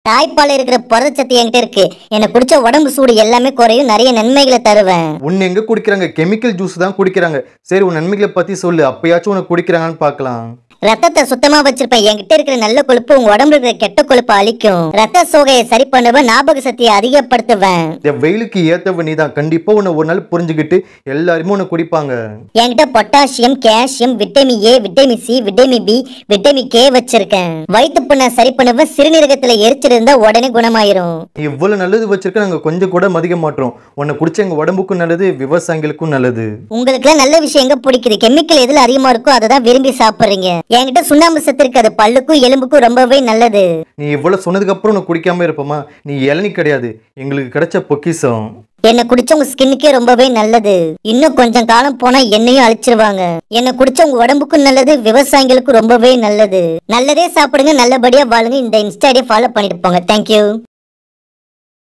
தாய்ப்பால் இருக்கிற புரதச்சத்து என்கிட்ட இருக்கு எனக்கு குடிச்ச உடம்பு சூடு எல்லாமே குறையும் நிறைய நன்மைகளை தருவேன் உன்னை எங்க குடிக்கிறாங்க கெமிக்கல் ஜூஸ் தான் குடிக்கிறாங்க சரி உன் நன்மைகளை பத்தி சொல்லு அப்பயாச்சும் உனக்கு குடிக்கிறாங்கன்னு பார்க்கலாம் ரத்தத்தை சுத்தமா வச்சிருப்பேன் என்கிட்ட இருக்கிற நல்ல கொழுப்பு உங்க உடம்புல இருக்கிற கெட்ட கொழுப்பை அழிக்கும் ரத்த சோகையை சரி பண்ணுவேன் ஞாபக சக்தியை அதிகப்படுத்துவேன் இந்த வெயிலுக்கு ஏத்தவ நீ தான் கண்டிப்பா உன்னை ஒரு நாள் புரிஞ்சுக்கிட்டு எல்லாருமே உன்னை குடிப்பாங்க என்கிட்ட potassium calcium vitamin A vitamin C vitamin B vitamin K வச்சிருக்கேன் வயிற்று புண்ணை சரி பண்ணுவேன் சிறுநீரகத்துல எரிச்சல் இருந்தா உடனே குணமாயிரும் நீ இவ்வளவு நல்லது வச்சிருக்க நாங்க கொஞ்சம் கூட மதிக்க மாட்டோம் உன்னை குடிச்ச எங்க உடம்புக்கும் நல்லது விவசாயிகளுக்கும் நல்லது உங்களுக்குலாம் நல்ல விஷயம் எங்க பிடிக்குது கெமிக்கல் எதுல அதிகமா இருக்கோ அதை தான் விரும்பி சாப்பிடுறீங்க என்கிட்ட சுண்ணாம்பு சத்து இருக்கு அது பல்லுக்கும் எலும்புக்கும் ரொம்பவே நல்லது நீ இவ்வளவு சொன்னதுக்கு அப்புறம் உன்னை குடிக்காம இருப்போமா நீ இளநீ கிடையாது எங்களுக்கு கிடைச்ச பொக்கிஷம் என்ன குடிச்ச உங்க ஸ்கின்னுக்கே ரொம்பவே நல்லது இன்னும் கொஞ்சம் காலம் போனா என்னையும் அழிச்சிருவாங்க என்ன குடிச்ச உங்க உடம்புக்கும் நல்லது விவசாயிகளுக்கும் ரொம்பவே நல்லது நல்லதே சாப்பிடுங்க நல்லபடியா வாழுங்க இந்த இன்ஸ்டா ஐடியை ஃபாலோ பண்ணிட்டு போங்க தேங்க்யூ